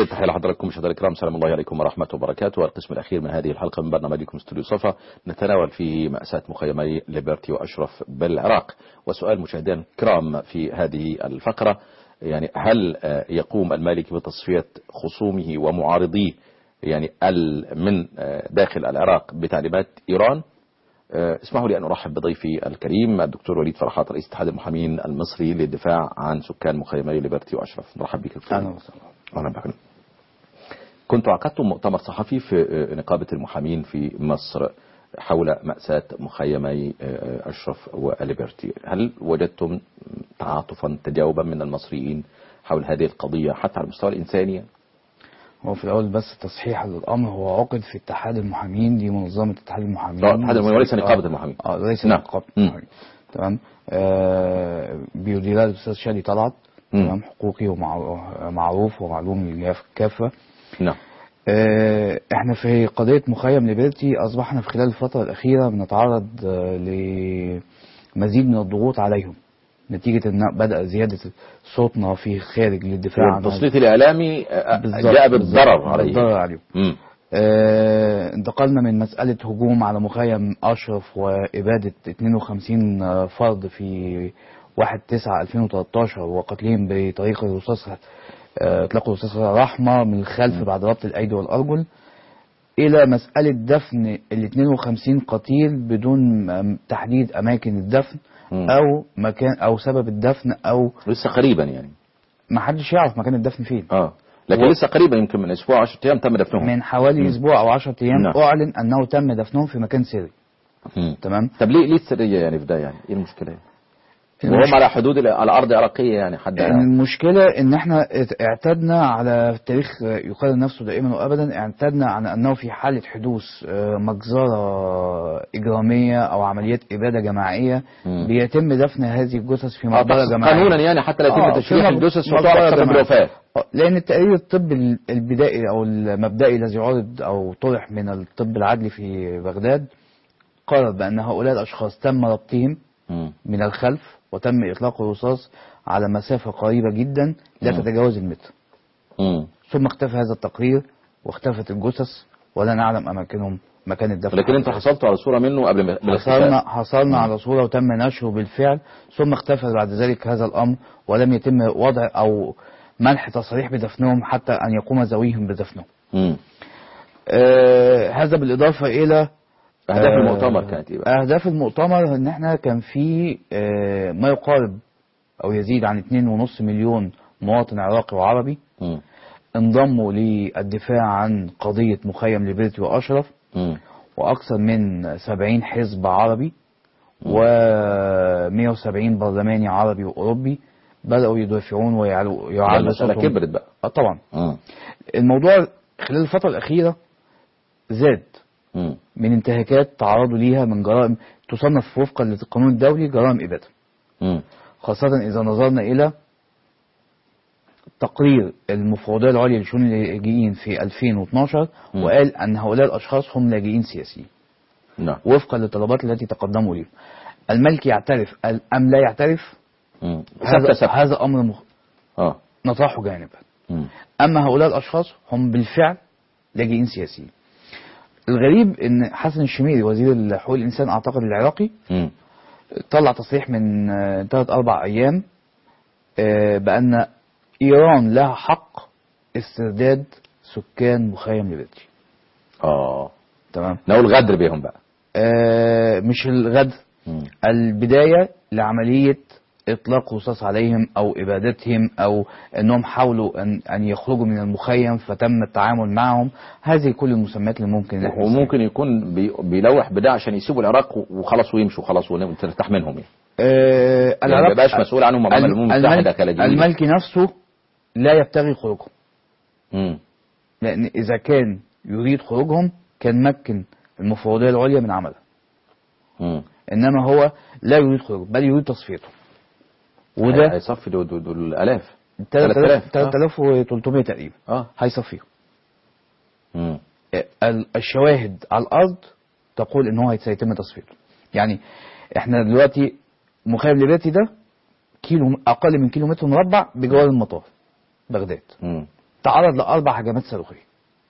جزيلا تحية لحضراتكم مشاهدينا الكرام سلام الله عليكم ورحمة وبركاته والقسم الأخير من هذه الحلقة من برنامجكم استوديو صفا نتناول فيه مأساة مخيمي ليبرتي وأشرف بالعراق وسؤال مشاهدينا الكرام في هذه الفقرة يعني هل يقوم المالكي بتصفية خصومه ومعارضيه يعني من داخل العراق بتعليمات إيران اسمحوا لي أن أرحب بضيفي الكريم الدكتور وليد فرحات رئيس اتحاد المحامين المصري للدفاع عن سكان مخيمي ليبرتي وأشرف مرحب بك دكتور أهلا وسهلا أهلا بك كنت عقدتم مؤتمر صحفي في نقابة المحامين في مصر حول مأساة مخيمي أشرف وليبرتي هل وجدتم تعاطفا تجاوبا من المصريين حول هذه القضية حتى على المستوى الإنساني هو في الأول بس تصحيح للأمر هو عقد في اتحاد المحامين دي منظمة اتحاد المحامين اه اتحاد المحامين وليس نقابة المحامين اه ليس نعم. نقابة مم. المحامين تمام آه بيديرها الأستاذ شادي طلعت مم. تمام حقوقي ومعروف ومعلوم للجهة كافة نعم آه، احنا في قضية مخيم ليبرتي اصبحنا في خلال الفترة الاخيرة بنتعرض آه، لمزيد من الضغوط عليهم نتيجة ان بدأ زيادة صوتنا في الخارج للدفاع عن التسليط الإعلامي آه، بالظبط، جاء بالضرر بالظبط، عليه بالضرر عليهم مم. آه، انتقلنا من مسألة هجوم على مخيم أشرف وإبادة 52 فرد في 1 9 2013 وقتلهم بطريق الرصاص آه، إطلاق رصاص رحمة من الخلف بعد ربط الأيدي والأرجل إلى مسألة دفن ال 52 قتيل بدون م- تحديد أماكن الدفن مم. أو مكان أو سبب الدفن أو لسه قريبا يعني ما حدش يعرف مكان الدفن فين اه لكن و- لسه قريبا يمكن من اسبوع 10 ايام تم دفنهم من حوالي مم. أسبوع أو 10 أيام نعم. أعلن أنه تم دفنهم في مكان سري مم. تمام طب ليه ليه السريه يعني في ده يعني ايه المشكله يعني؟ وهم المش- على حدود ال- على ارض عراقيه يعني حد المشكلة ان احنا ات- اعتدنا على التاريخ يقال نفسه دائما وابدا اعتدنا على انه في حالة حدوث آه، مجزرة اجرامية او عمليات ابادة جماعية مم. بيتم دفن هذه الجثث في آه، مقبرة تقصد جماعية قانونا يعني حتى لا يتم آه، تشريح في مق- الجثث مقبرة وتعرف سبب جماعية. الوفاه آه، لان التقرير الطبي ال- البدائي او المبدئي الذي عرض او طرح من الطب العدلي في بغداد قال بان هؤلاء الاشخاص تم ربطهم مم. من الخلف وتم إطلاق الرصاص على مسافة قريبة جدا لا مم. تتجاوز المتر مم. ثم اختفى هذا التقرير واختفت الجثث ولا نعلم أماكنهم مكان الدفن لكن انت حصلتوا على صوره منه قبل ما- حصلنا بالاختفاء حصلنا على صورة وتم نشره بالفعل ثم اختفى بعد ذلك هذا الأمر ولم يتم وضع أو منح تصريح بدفنهم حتى أن يقوم ذويهم بدفنهم مم. آه هذا بالإضافة إلى اهداف آه، المؤتمر كانت ايه بقى؟ أهداف المؤتمر إن إحنا كان في آه، ما يقارب أو يزيد عن 2.5 مليون مواطن عراقي وعربي مم. انضموا للدفاع عن قضية مخيم ليبرتي وأشرف مم. وأكثر من 70 حزب عربي و 170 برلماني عربي وأوروبي بدأوا يدافعون ويعلوا ده يعلوا المساله صوتهم. كبرت بقى آه طبعا مم. الموضوع خلال الفترة الأخيرة زاد مم. من انتهاكات تعرضوا ليها من جرائم تصنف وفقا للقانون الدولي جرائم إبادة مم. خاصة إذا نظرنا إلى تقرير المفوضية العليا لشؤون اللاجئين في 2012 مم. وقال أن هؤلاء الأشخاص هم لاجئين سياسيين نعم وفقا للطلبات التي تقدموا لهم الملك يعترف أم لا يعترف مم. هذا, ثابته ثابته هذا أمر مخ... اه نطرحه جانبا مم. أما هؤلاء الأشخاص هم بالفعل لاجئين سياسيين الغريب ان حسن الشميري وزير حقوق الانسان اعتقد العراقي مم. طلع تصريح من آه، ثلاث اربع ايام آه، بان ايران لها حق استرداد سكان مخيم ليبرتي اه تمام نقول غدر بيهم بقى آه، مش الغدر مم. البدايه لعمليه اطلاق رصاص عليهم او ابادتهم او انهم حاولوا ان ان يخرجوا من المخيم فتم التعامل معهم هذه كل المسميات اللي ممكن إن إحنا وممكن يكون بي- بيلوح بده عشان يسيبوا العراق وخلاص ويمشوا خلاص وترتاح منهم يعني آه يعني العراق- ما يبقاش مسؤول عنهم امام الامم المتحده الملك, كلاجئين الملك نفسه لا يبتغي خروجهم مم. لأن إذا كان يريد خروجهم كان مكن المفوضية العليا من عملها مم. إنما هو لا يريد خروجهم بل يريد تصفيتهم وده هيصفي دول دول- دول الاف 3000 3000 3300 تقريبا اه هيصفيهم مم. ال- الشواهد على الأرض تقول إن هو سيتم تصفيته يعني إحنا دلوقتي مخيم ليبرتي ده كيلو أقل من كيلو متر مربع بجوار المطار بغداد مم. تعرض لاربع هجمات صاروخيه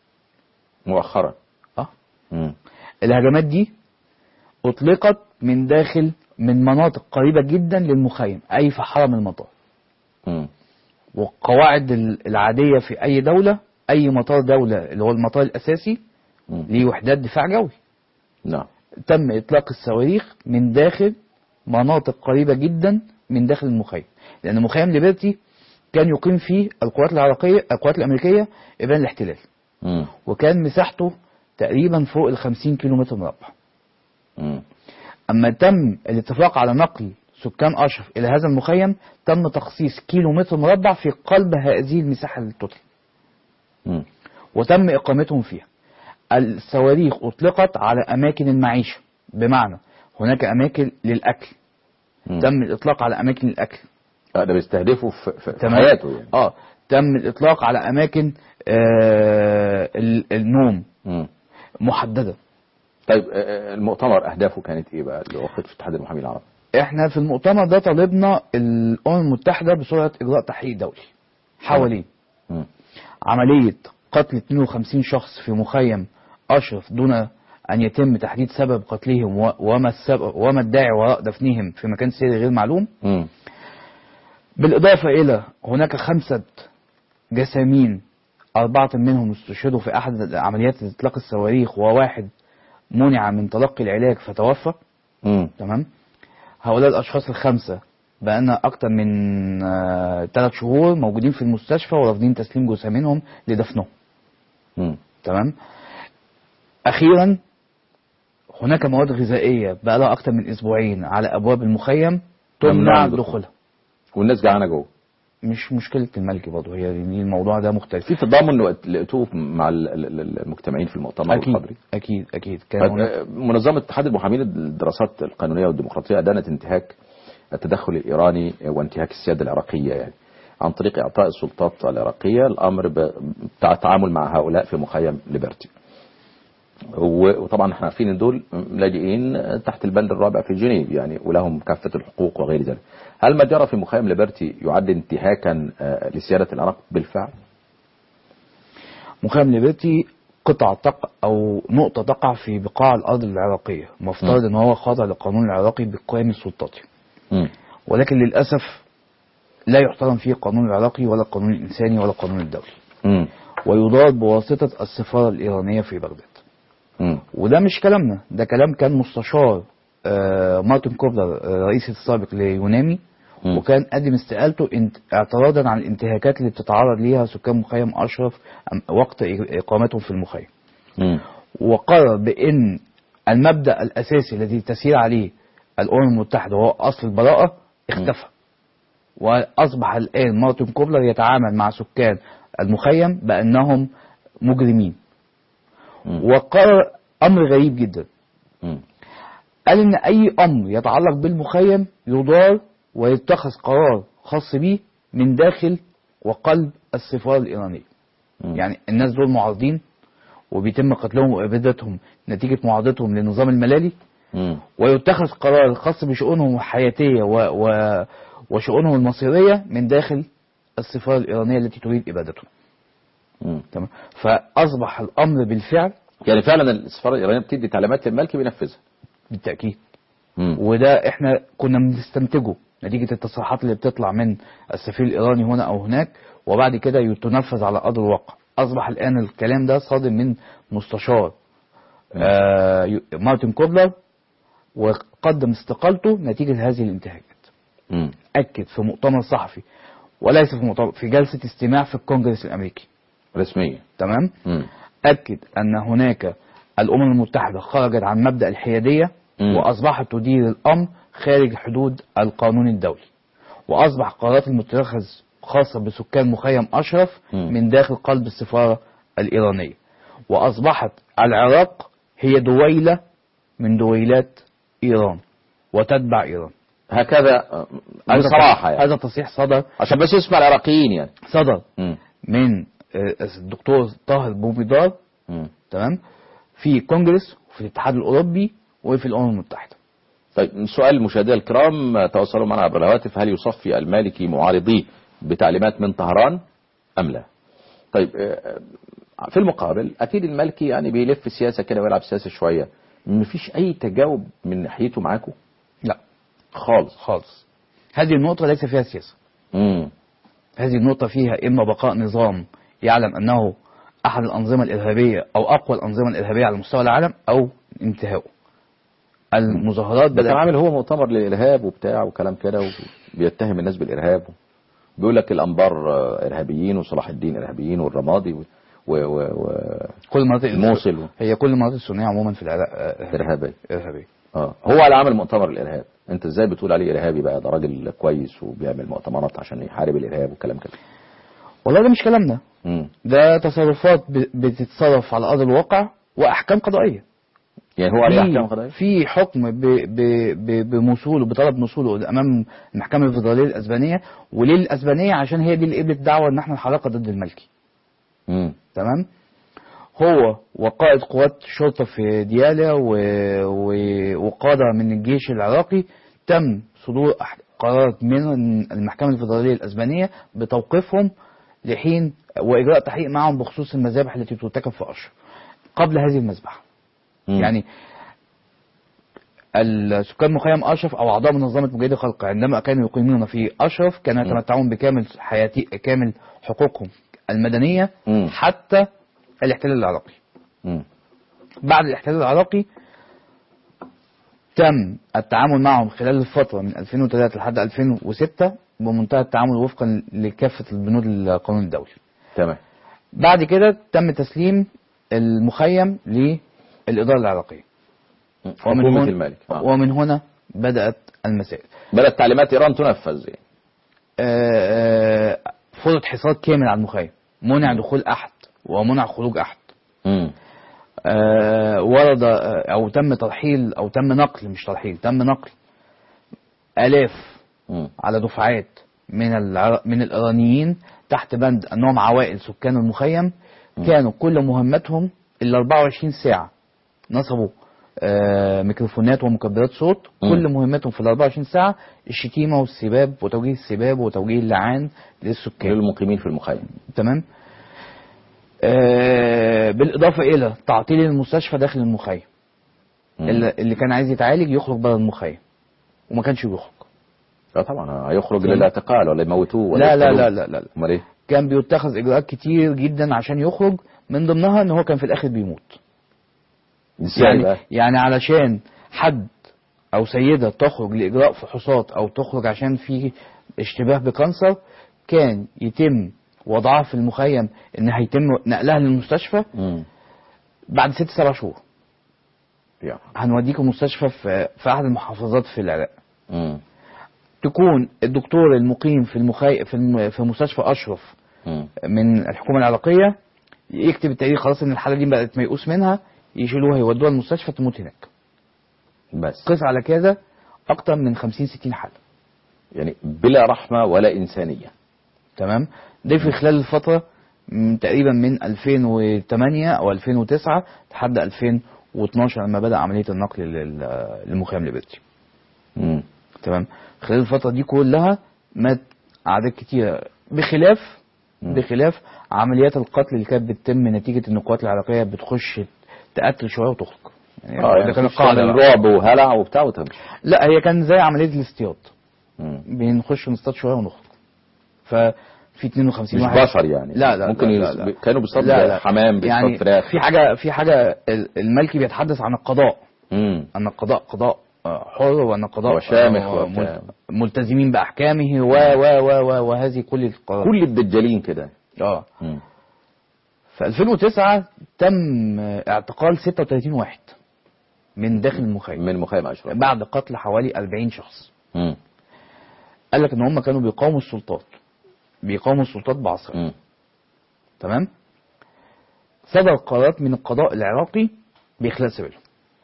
مؤخرا اه مم. الهجمات دي اطلقت من داخل من مناطق قريبه جدا للمخيم اي في حرم المطار مم. والقواعد ال- العاديه في اي دوله اي مطار دوله اللي هو المطار الاساسي مم. ليه وحدات دفاع جوي نعم تم اطلاق الصواريخ من داخل مناطق قريبه جدا من داخل المخيم لان مخيم ليبرتي كان يقيم فيه القوات العراقيه القوات الامريكيه ابان الاحتلال مم. وكان مساحته تقريبا فوق ال 50 كيلومتر مربع مم. اما تم الاتفاق على نقل سكان اشرف الى هذا المخيم تم تخصيص كيلومتر مربع في قلب هذه المساحه التوتال مم. وتم اقامتهم فيها الصواريخ اطلقت على اماكن المعيشه بمعنى هناك اماكن للاكل مم. تم الاطلاق على اماكن الاكل آه، ده بيستهدفوا في, في في تمام حياته يعني اه تم الاطلاق على اماكن آه ال- النوم مم. محدده طيب آه، آه، المؤتمر اهدافه كانت ايه بقى اللي وقفت في اتحاد المحامين العرب احنا في المؤتمر ده طالبنا الامم المتحده بسرعه اجراء تحقيق دولي حوالين مم. عمليه قتل 52 شخص في مخيم اشرف دون ان يتم تحديد سبب قتلهم و- وما السبب وما الداعي وراء دفنهم في مكان سري غير معلوم مم. بالاضافه الى هناك خمسه جسامين اربعه منهم استشهدوا في احد عمليات اطلاق الصواريخ وواحد منع من تلقي العلاج فتوفى مم. تمام هؤلاء الاشخاص الخمسه بقالنا اكتر من ثلاث شهور موجودين في المستشفى ورافضين تسليم جثامينهم لدفنهم مم. تمام اخيرا هناك مواد غذائيه بقالها اكتر من اسبوعين على ابواب المخيم ممنوع تمنع الدخول. دخولها والناس جعانه جوه مش مشكله الملك برضه هي دي الموضوع ده مختلف في تضامن وقت- لقيتوه مع ال- ال- ال- المجتمعين في المؤتمر اكيد الحضري اكيد اكيد كان طيب هناك آه، منظمة اتحاد المحامين للدراسات القانونية والديمقراطية أدانت انتهاك التدخل الإيراني وانتهاك السيادة العراقية يعني عن طريق إعطاء السلطات العراقية الأمر ب- بتاع التعامل مع هؤلاء في مخيم ليبرتي و- وطبعا احنا عارفين ان دول لاجئين تحت البند الرابع في جنيف يعني ولهم كافة الحقوق وغير ذلك هل ما جرى في مخيم ليبرتي يعد انتهاكا آه، لسيادة العراق بالفعل؟ مخيم ليبرتي قطعة تقع أو نقطة تقع في بقاع الأرض العراقية مفترض أن هو خاضع للقانون العراقي بقيم السلطات مم. ولكن للأسف لا يحترم فيه القانون العراقي ولا القانون الإنساني ولا القانون الدولي مم. ويدار بواسطة السفارة الإيرانية في بغداد مم. وده مش كلامنا ده كلام كان مستشار آه، مارتن كوبلر آه، رئيس السابق ليونامي مم. وكان قدم استقالته انت- اعتراضا عن الانتهاكات اللي بتتعرض ليها سكان مخيم اشرف أم- وقت اقامتهم في المخيم مم. وقرر بان المبدا الاساسي الذي تسير عليه الامم المتحده وهو اصل البراءه اختفى واصبح الان مارتن كوبلر يتعامل مع سكان المخيم بانهم مجرمين مم. وقرر امر غريب جدا مم. قال ان اي امر يتعلق بالمخيم يدار ويتخذ قرار خاص به من داخل وقلب السفاره الايرانيه مم. يعني الناس دول معارضين وبيتم قتلهم وابادتهم نتيجه معارضتهم للنظام الملالي مم. ويتخذ قرار خاص بشؤونهم الحياتيه و... و... وشؤونهم المصيريه من داخل السفاره الايرانيه التي تريد ابادتهم مم. تمام فاصبح الامر بالفعل يعني فعلا السفاره الايرانيه بتدي تعليمات للملك بينفذها بالتاكيد مم. وده احنا كنا بنستنتجه نتيجة التصريحات اللي بتطلع من السفير الإيراني هنا أو هناك وبعد كده تنفذ على أرض الواقع أصبح الآن الكلام ده صادر من مستشار آه يو- مارتن كوبلر وقدم استقالته نتيجة هذه الانتهاكات مم. أكد في مؤتمر صحفي وليس في مؤتمر في جلسة استماع في الكونجرس الأمريكي رسميا تمام مم. أكد أن هناك الأمم المتحدة خرجت عن مبدأ الحيادية مم. وأصبحت تدير الأمر خارج حدود القانون الدولي وأصبح قرارات المتخذ خاصة بسكان مخيم أشرف مم. من داخل قلب السفارة الإيرانية وأصبحت العراق هي دويلة من دويلات إيران وتتبع إيران هكذا آه، هذا بصراحه يعني هذا تصريح صدر عشان بس يسمع العراقيين يعني صدر مم. من آه، الدكتور طاهر بوميدار مم. تمام في كونجرس وفي الاتحاد الاوروبي وفي الامم المتحده طيب سؤال المشاهدين الكرام آه، تواصلوا معنا عبر الهواتف هل يصفي المالكي معارضيه بتعليمات من طهران ام لا؟ طيب آه، في المقابل اكيد المالكي يعني بيلف السياسه كده ويلعب سياسه شويه مفيش اي تجاوب من ناحيته معاكم لا خالص خالص هذه النقطة ليس فيها سياسة امم هذه النقطة فيها إما بقاء نظام يعلم أنه أحد الأنظمة الإرهابية أو أقوى الأنظمة الإرهابية على مستوى العالم أو انتهاؤه المظاهرات ده كان بدأت عامل هو مؤتمر للارهاب وبتاع وكلام كده وبيتهم الناس بالارهاب بيقول لك الانبار آه، ارهابيين وصلاح الدين ارهابيين والرمادي و... و... و... و... كل المناطق الموصل هي كل المناطق السنية عموما في العراق آه، ارهابيه إرهابية اه هو اللي عامل مؤتمر الارهاب انت ازاي بتقول عليه ارهابي بقى ده راجل كويس وبيعمل مؤتمرات عشان يحارب الارهاب والكلام كده والله ده مش كلامنا امم ده تصرفات ب- بتتصرف على أرض الواقع وأحكام قضائية يعني هو عليه في- احكام قضائيه في حكم ب- ب- ب- بموصوله بطلب موصوله امام المحكمه الفيدراليه الاسبانيه وليه الاسبانيه عشان هي دي اللي قبلت دعوه ان احنا نحرقها ضد الملكي امم تمام هو وقائد قوات شرطه في ديالا و... و... وقاده من الجيش العراقي تم صدور أح- قرارات من المحكمه الفيدراليه الاسبانيه بتوقيفهم لحين واجراء تحقيق معهم بخصوص المذابح التي ترتكب في اشهر قبل هذه المذبحه يعني السكان مخيم اشرف او اعضاء منظمه مجاهدي الخلق عندما كانوا يقيمون في اشرف كانوا م. يتمتعون بكامل حياتي كامل حقوقهم المدنيه م. حتى الاحتلال العراقي امم بعد الاحتلال العراقي تم التعامل معهم خلال الفتره من 2003 لحد 2006 بمنتهى التعامل وفقا لكافه البنود القانون الدولي تمام بعد كده تم تسليم المخيم للاداره العراقيه ومن حكومة هنا الملك آه. ومن هنا بدأت المسائل بدأت تعليمات ايران تنفذ يعني آه، آه، فرض حصار كامل على المخيم منع دخول أحد ومنع خروج أحد امم آه، ورد آه، أو تم ترحيل أو تم نقل مش ترحيل تم نقل آلاف امم على دفعات من العر... من الإيرانيين تحت بند أنهم عوائل سكان المخيم كانوا كل مهمتهم ال 24 ساعة نصبوا آه، ميكروفونات ومكبرات صوت مم. كل مهمتهم في ال 24 ساعة الشتيمة والسباب وتوجيه السباب وتوجيه اللعان للسكان للمقيمين في المخيم تمام آه، بالإضافة إلى تعطيل المستشفى داخل المخيم مم. اللي اللي كان عايز يتعالج يخرج بره المخيم وما كانش بيخرج لا طبعا هيخرج للاعتقال ولا يموتوه ولا لا لا يقتلوه. لا لا لا امال ايه؟ كان بيتخذ اجراءات كتير جدا عشان يخرج من ضمنها ان هو كان في الاخر بيموت ازاي يعني بقى؟ يعني علشان حد او سيده تخرج لاجراء فحوصات او تخرج عشان في اشتباه بكانسر كان يتم وضعها في المخيم ان هيتم نقلها للمستشفى امم بعد ست سبع شهور يا هنوديكم مستشفى في في احد المحافظات في العراق امم تكون الدكتور المقيم في المخي... في, الم... في مستشفى اشرف امم من الحكومه العراقيه يكتب التقرير خلاص ان الحاله دي بقت ميؤوس منها يشيلوها يودوها المستشفى تموت هناك بس قس على كده اكتر من 50 60 حاله يعني بلا رحمه ولا انسانيه تمام دي في خلال الفتره من تقريبا من 2008 او 2009 لحد 2012 لما بدا عمليه النقل لل- للمخيم ليبرتي امم تمام خلال الفتره دي كلها مات اعداد كتيره بخلاف مم. بخلاف عمليات القتل اللي كانت بتتم نتيجه ان القوات العراقيه بتخش تقتل شويه وتخرج يعني اه ده يعني كان تخش تعمل القاعده رعب وهلع وبتاع وتمشي لا هي كان زي عمليه الاصطياد مم. بنخش نصطاد شويه ونخرج ففي 52 مش واحد بشر يعني لا لا ممكن لا يص... لا لا. كانوا بيصطادوا لا لا. حمام بيصطاد يعني فراخ في حاجه في حاجه ال- الملكي بيتحدث عن القضاء امم ان القضاء قضاء آه، حر وان القضاء وشامخ آه، وبتاع. مل- ملتزمين باحكامه و و و و وهذه كل القرارات كل الدجالين كده اه مم. في 2009 تم اعتقال 36 واحد من داخل المخيم من مخيم اشرف بعد قتل حوالي 40 شخص مم. قال لك ان هم كانوا بيقاوموا السلطات بيقاوموا السلطات بعصر مم. تمام صدر قرارات من القضاء العراقي بإخلاء سبيلهم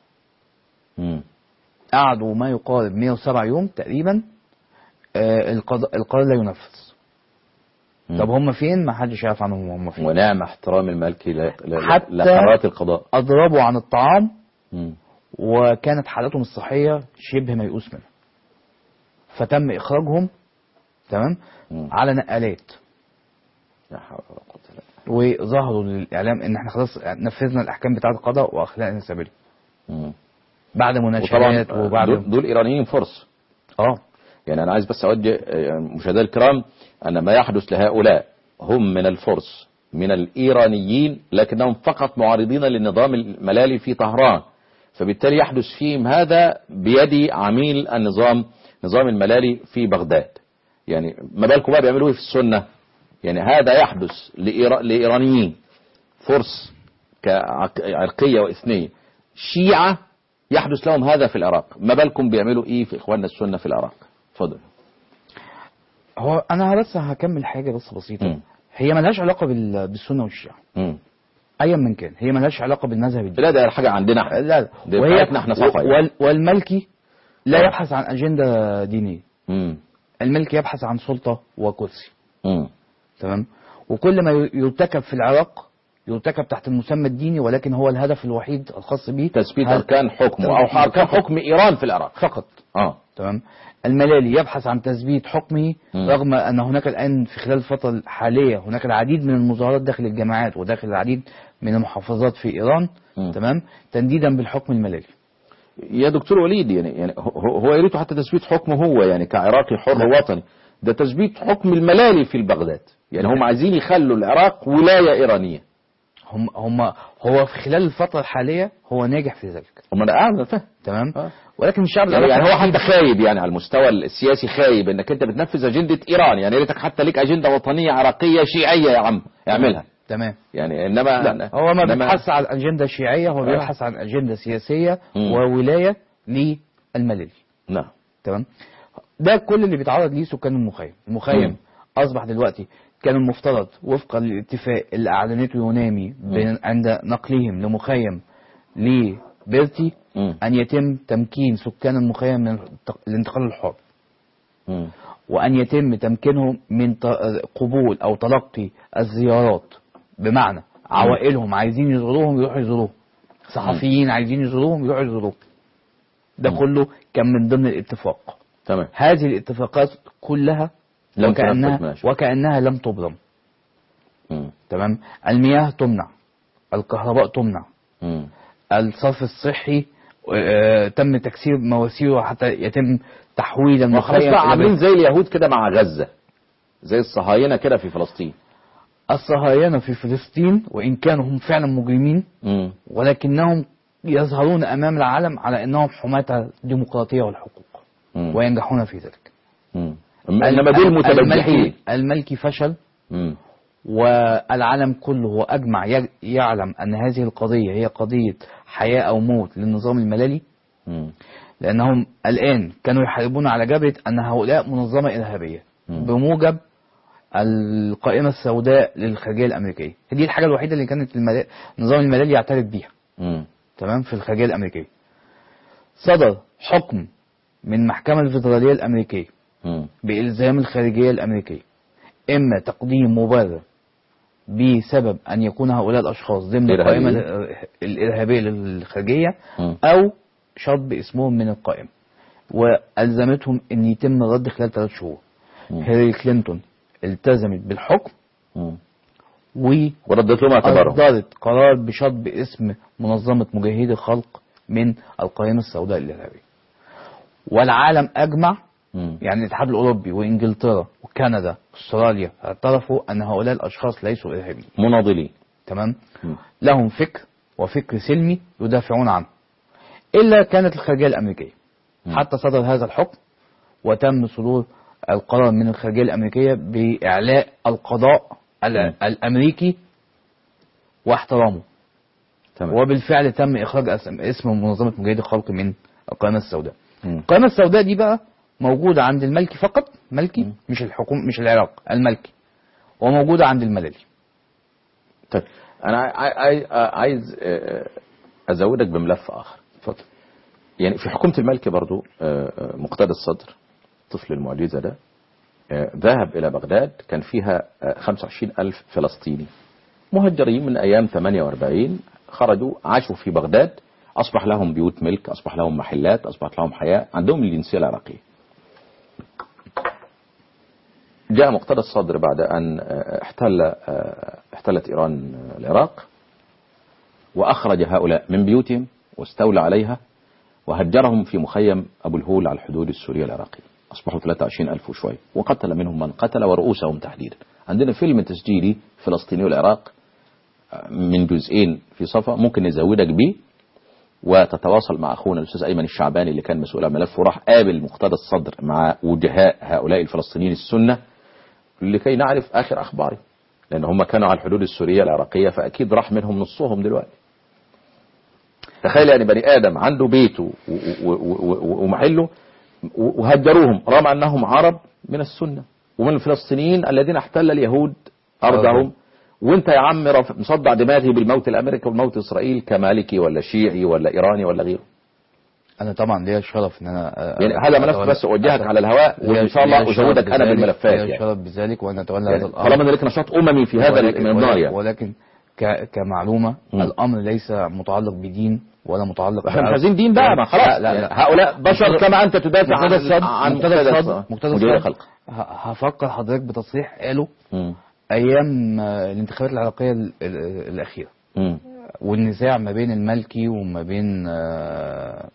مم. قعدوا ما يقارب 107 يوم تقريبا آه، القضاء القرار لا ينفذ مم. طب هم فين ما حدش يعرف عنهم هم فين ونعم احترام الملكي ل... ل... حتى- لقرارات القضاء اضربوا عن الطعام مم. وكانت حالتهم الصحيه شبه ميؤوس منها فتم اخراجهم تمام مم. على نقالات لا حول ولا قوة إلا وظهروا للاعلام ان احنا خلاص نفذنا الاحكام بتاعه القضاء واخلاقنا سبيل مم. بعد وطبعا مناشدات وبعد دول, دول ايرانيين فرس اه يعني انا عايز بس اوجه آه، مشاهدينا الكرام ان ما يحدث لهؤلاء هم من الفرس من الايرانيين لكنهم فقط معارضين للنظام الملالي في طهران فبالتالي يحدث فيهم هذا بيد عميل النظام نظام الملالي في بغداد يعني ما بالكم بقى بيعملوا ايه في السنه يعني هذا يحدث لإيرا- لايرانيين فرس كعرقيه واثنيه شيعه يحدث لهم هذا في العراق ما بالكم بيعملوا ايه في اخواننا السنه في العراق اتفضل هو انا بس هكمل حاجه بس بسيطه مم. هي ملهاش علاقه بال- بالسنه والشيعه مم. ايا من كان هي ملهاش علاقه بالمذهب الديني لا ده حاجه عندنا احنا لا لا دي بتاعتنا احنا صفا يعني. وال والملكي لا آه. يبحث عن اجنده دينيه مم. الملكي يبحث عن سلطه وكرسي مم. تمام وكل ما ي- يرتكب في العراق يرتكب تحت المسمى الديني ولكن هو الهدف الوحيد الخاص به تثبيت هذا- اركان حكمه او اركان فقط. حكم ايران في العراق فقط اه تمام الملالي يبحث عن تثبيت حكمه مم. رغم ان هناك الان في خلال الفتره الحاليه هناك العديد من المظاهرات داخل الجامعات وداخل العديد من المحافظات في ايران مم. تمام تنديدا بالحكم الملالي يا دكتور وليد يعني يعني هو هو يا ريته حتى تثبيت حكمه هو يعني كعراقي حر وطني ده تثبيت حكم الملالي في البغداد يعني هم عايزين يخلوا العراق ولايه ايرانيه هم هم هو في خلال الفتره الحاليه هو ناجح في ذلك هم انا قاعد فاهم تمام آه. ولكن الشعب يعني, العراقي يعني هو حتى خايب يعني على المستوى السياسي خايب انك انت بتنفذ اجنده ايران يعني يا ريتك حتى ليك اجنده وطنيه عراقيه شيعيه يا عم اعملها تمام يعني انما لا هو ما إنما- بيبحث عن اجنده شيعيه هو آه. بيبحث عن اجنده سياسيه مم. وولايه للملالي نعم تمام ده كل اللي بيتعرض ليه سكان المخيم المخيم مم. اصبح دلوقتي كان المفترض وفقا للاتفاق اللي اعلنته يونامي بين عند نقلهم لمخيم لبيرتي مم. ان يتم تمكين سكان المخيم من الت- الانتقال الحر مم. وان يتم تمكينهم من ت- قبول او تلقي الزيارات بمعنى عوائلهم عايزين يزوروهم يروحوا يزوروهم صحفيين عايزين يزوروهم يروحوا يزوروهم ده مم. كله كان من ضمن الاتفاق تمام هذه الاتفاقات كلها لم وكأنها تنفذ ماشي. وكأنها لم تبرم مم. تمام المياه تمنع الكهرباء تمنع مم. الصرف الصحي آه، تم تكسير مواسيره حتى يتم تحويل ما خلاص المخيم بقى إلى عاملين بيت. زي اليهود كده مع غزة زي الصهاينة كده في فلسطين الصهاينة في فلسطين وإن كانوا هم فعلا مجرمين مم. ولكنهم يظهرون أمام العالم على أنهم حماة الديمقراطية والحقوق مم. وينجحون في ذلك مم. انما دول متبجحين الملكي, الملكي فشل مم. والعالم كله هو أجمع يج- يعلم أن هذه القضية هي قضية حياة أو موت للنظام الملالي مم. لأنهم الآن كانوا يحاربون على جبهة أن هؤلاء منظمة إرهابية مم. بموجب القائمة السوداء للخارجية الأمريكية دي الحاجة الوحيدة اللي كانت الملا- النظام الملالي يعترف بيها مم. تمام في الخارجية الأمريكية صدر حكم من المحكمة الفيدرالية الأمريكية مم. بإلزام الخارجية الأمريكية إما تقديم مبرر بسبب أن يكون هؤلاء الأشخاص ضمن إرهابيين. القائمة ال- الإرهابية للخارجية مم. أو شطب اسمهم من القائمة وألزمتهم أن يتم الرد خلال ثلاث شهور مم. هيلاري كلينتون التزمت بالحكم مم. وأصدرت وردت لهم اعتبارهم قرار بشطب اسم منظمة مجاهدي الخلق من القائمة السوداء الإرهابية والعالم أجمع مم. يعني الاتحاد الأوروبي وإنجلترا وكندا واستراليا اعترفوا أن هؤلاء الأشخاص ليسوا إرهابيين مناضلين تمام مم. لهم فكر وفكر سلمي يدافعون عنه إلا كانت الخارجية الأمريكية مم. حتى صدر هذا الحكم وتم صدور القرار من الخارجية الأمريكية بإعلاء القضاء ال- مم. الأمريكي واحترامه تمام وبالفعل تم إخراج اسم, اسم منظمة مجاهدي الخلق من القائمة السوداء مم. القائمة السوداء دي بقى موجودة عند الملكي فقط ملكي مم. مش الحكومة مش العراق الملكي وموجودة عند الملالي طيب انا عاي- عاي- عايز آه، ازودك بملف اخر اتفضل يعني في حكومه الملك برضو آه، آه، مقتدى الصدر طفل المعجزه ده آه، ذهب الى بغداد كان فيها آه، 25 الف فلسطيني مهجرين من ايام 48 خرجوا عاشوا في بغداد اصبح لهم بيوت ملك اصبح لهم محلات اصبحت لهم حياه عندهم الجنسيه العراقيه جاء مقتدى الصدر بعد أن آه، احتل آه، احتلت إيران آه، العراق وأخرج هؤلاء من بيوتهم واستولى عليها وهجرهم في مخيم أبو الهول على الحدود السورية العراقية أصبحوا 23 ألف وشوي وقتل منهم من قتل ورؤوسهم تحديدا عندنا فيلم تسجيلي فلسطيني والعراق من جزئين في صفا ممكن نزودك بيه وتتواصل مع اخونا الاستاذ ايمن الشعباني اللي كان مسؤول عن ملف وراح قابل مقتدى الصدر مع وجهاء هؤلاء الفلسطينيين السنه لكي نعرف اخر اخباره لان هم كانوا على الحدود السوريه العراقيه فاكيد راح منهم نصهم دلوقتي تخيل يعني بني ادم عنده بيته و- و- و- و- ومحله وهجروهم رغم انهم عرب من السنه ومن الفلسطينيين الذين احتل اليهود ارضهم وانت يا عم رف- مصدع دماغي بالموت الامريكي والموت اسرائيل كمالكي ولا شيعي ولا ايراني ولا غيره انا طبعا ليا الشرف ان انا آه، يعني هذا ملف أتولى- بس اوجهك على الهواء ليا- وان شاء الله ليا الشرف ازودك انا بذلك- بالملفات ليا يعني, الشرف بذلك وان اتولى يعني هذا الامر طالما ان لك نشاط اممي في هذا ولكن- من النار يعني ولكن ك- كمعلومه مم. الامر ليس متعلق بدين ولا متعلق احنا مش بعرق. عايزين دين بقى ما خلاص لا لا, يعني لا. هؤلاء بشر مقتدى- كما انت تدافع عن مقتدى الصدر عن مقتدى الصدر مقتدى مدير الصدر الخلق ه- هفكر حضرتك بتصريح قاله مم. ايام آه، الانتخابات العراقيه ال- ال- الاخيره مم. والنزاع ما بين المالكي وما بين آه،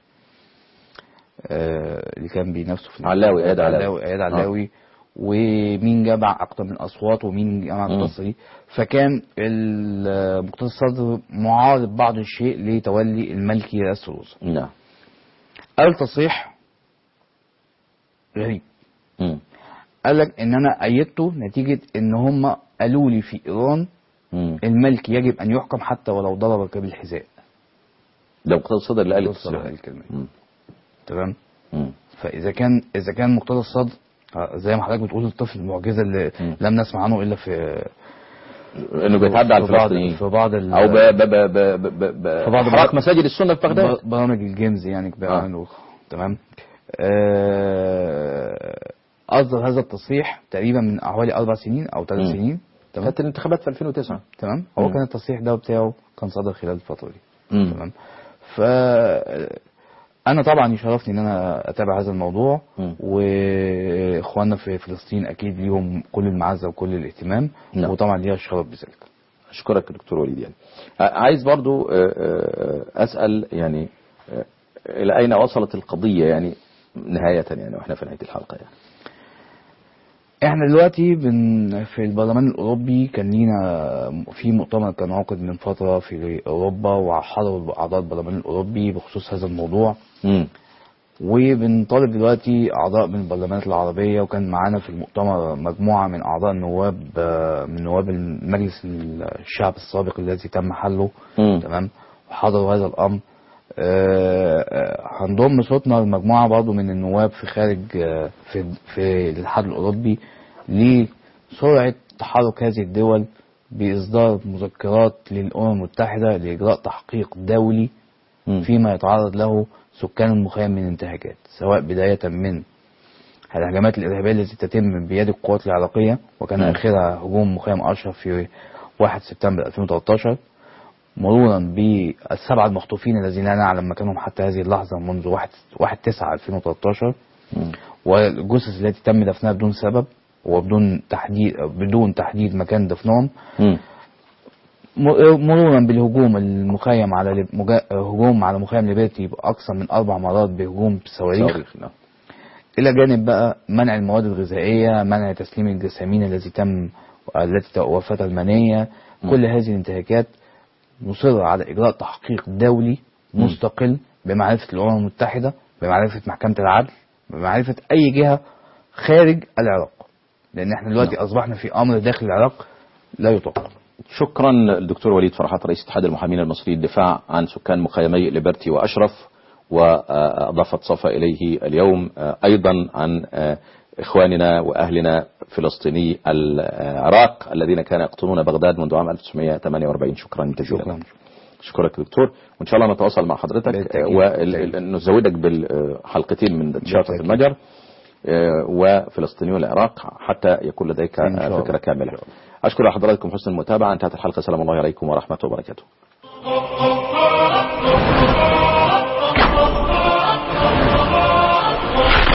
آه، اللي كان بينافسه في علاوي، إياد علاوي. علاوي اياد علاوي ومين جمع اكتر من اصوات ومين جمع مم. اكتر دي فكان ال- مقتدى الصدر معارض بعض الشيء لتولي المالكي رئاسه الوزراء نعم قال تصريح غريب مم. قال لك ان انا ايدته نتيجه ان هم قالوا لي في ايران مم. الملك يجب ان يحكم حتى ولو ضربك بالحذاء ده مقتدى الصدر اللي قال الصدر التصريح قال الكلمة دي. مم. تمام مم. فاذا كان اذا كان مقتدى الصدر آه، زي ما حضرتك بتقول الطفل المعجزه اللي مم. لم نسمع عنه الا في انه بيتعدى على في بعض الفلسطينيين في بعض ال- او ب ب ب ب ب ب ب في بعض حراك البر- مساجد السنه في بغداد ب- برامج الجيمز يعني آه. بيعملوا تمام آه، اصدر هذا التصريح تقريبا من حوالي اربع سنين او ثلاث مم. سنين تمام كانت الانتخابات في 2009 تمام هو مم. كان التصريح ده بتاعه كان صدر خلال الفتره دي مم. تمام ف انا طبعا يشرفني ان انا اتابع هذا الموضوع مم. واخواننا في فلسطين اكيد ليهم كل المعزه وكل الاهتمام نعم. وطبعا ليها الشرف بذلك اشكرك دكتور وليد يعني آه، عايز برضو آه، آه، اسال يعني آه، الى اين وصلت القضيه يعني نهايه يعني واحنا في نهايه الحلقه يعني احنا دلوقتي بن في البرلمان الاوروبي كان لينا في مؤتمر كان عقد من فتره في اوروبا وحضروا اعضاء البرلمان الاوروبي بخصوص هذا الموضوع امم وبنطالب دلوقتي اعضاء من البرلمانات العربيه وكان معانا في المؤتمر مجموعه من اعضاء النواب آه، من نواب المجلس الشعب السابق الذي تم حله مم. تمام وحضروا هذا الامر آه، آه، هنضم صوتنا لمجموعه برضه من النواب في خارج آه، في في الاتحاد الاوروبي لسرعه تحرك هذه الدول باصدار مذكرات للامم المتحده لاجراء تحقيق دولي مم. فيما يتعرض له سكان المخيم من انتهاكات سواء بداية من الهجمات الإرهابية التي تتم بيد القوات العراقية وكان مم. آخرها هجوم مخيم أشرف في 1 سبتمبر 2013 مرورا بالسبعة المخطوفين الذين لا نعلم مكانهم حتى هذه اللحظة منذ 1 1 9 2013 مم. والجثث التي تم دفنها بدون سبب وبدون تحديد بدون تحديد مكان دفنهم مم. م- مرورا بالهجوم المخيم على لب... مجا... هجوم على مخيم ليبرتي أكثر من أربع مرات بهجوم بصواريخ صواريخ نعم إلى جانب بقى منع المواد الغذائية منع تسليم الجسامين الذي تم التي وفاتها المنية م. كل هذه الانتهاكات مصر على إجراء تحقيق دولي م. مستقل بمعرفة الأمم المتحدة بمعرفة محكمة العدل بمعرفة أي جهة خارج العراق لأن احنا دلوقتي نعم. أصبحنا في أمر داخل العراق لا يطاق شكرا الدكتور وليد فرحات رئيس اتحاد المحامين المصري الدفاع عن سكان مخيمي ليبرتي وأشرف وأضافت صفا إليه اليوم أيضا عن إخواننا وأهلنا فلسطيني العراق الذين كانوا يقطنون بغداد منذ عام 1948 شكرا جزيلا شكرا أشكرك دكتور وإن شاء الله نتواصل مع حضرتك بالتأكيد. ونزودك بالحلقتين من شارة بالتأكيد. المجر آه، وفلسطينيو العراق حتى يكون لديك إن شاء الله. فكرة كاملة أشكر حضراتكم حسن المتابعة انتهت الحلقة سلام الله عليكم ورحمة وبركاته